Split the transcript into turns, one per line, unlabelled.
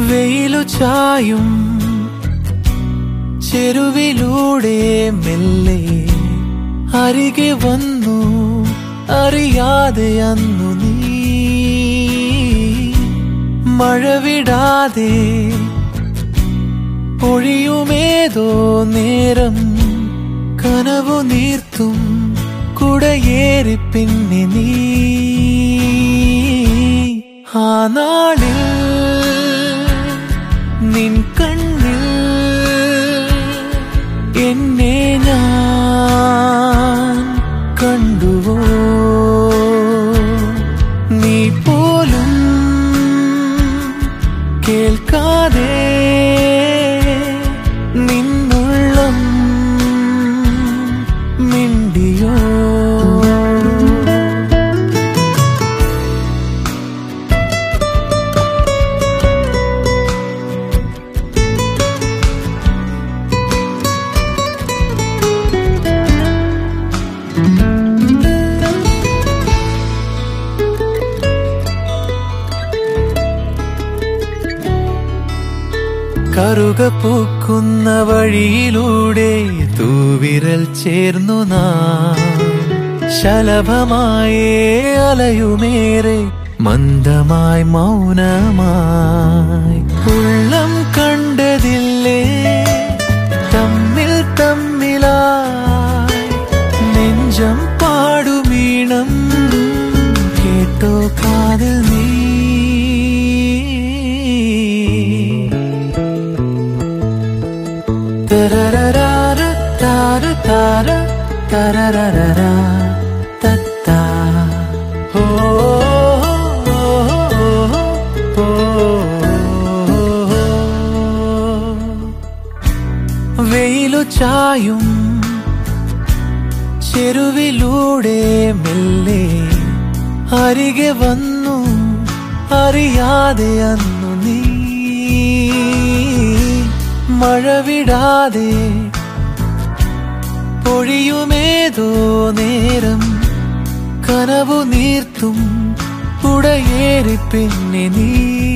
വെയിലു ചായും ചെരുവിലൂടെ മെല്ലെ അരികെ വന്നു അറിയാതെ അന്നു നീ മഴവിടാതെ പൊഴിയുമേതോ നേരം കനവു നീർത്തും കുടയേറി പിന്നെ നീ ആ നാളിൽ നിൻ കണ്ണിൽ എന്നെ ഞാൻ കണ്ടുവോ നീ പോലും കേൾക്കാതെ നിന്നുള്ളം മിണ്ടിയോ കറുക പൂക്കുന്ന വഴിയിലൂടെ തൂവിരൽ ചേർന്നു നാം ശലഭമായേ അലയുമേറെ മന്ദമായി മൗനമായി ഉള്ളം കണ്ടതില്ലേ തമ്മിൽ തമ്മിലായി നെഞ്ചം പാടുമീണം കേട്ടോ കാതിൽ നീ തരരരാര താര താര തരരരര തത്താ ഓ ഓ, ഓ, ഓ. വെയിലു ചായും ചെരുവിലൂടെ മെല്ലെ അരികെ വന്നു അറിയാതെ അന്നു നീ മഴവിടാതെ പൊഴിയുമേതോ നേരം കനവു നീർത്തും കുടയേറി പിന്നെ നീ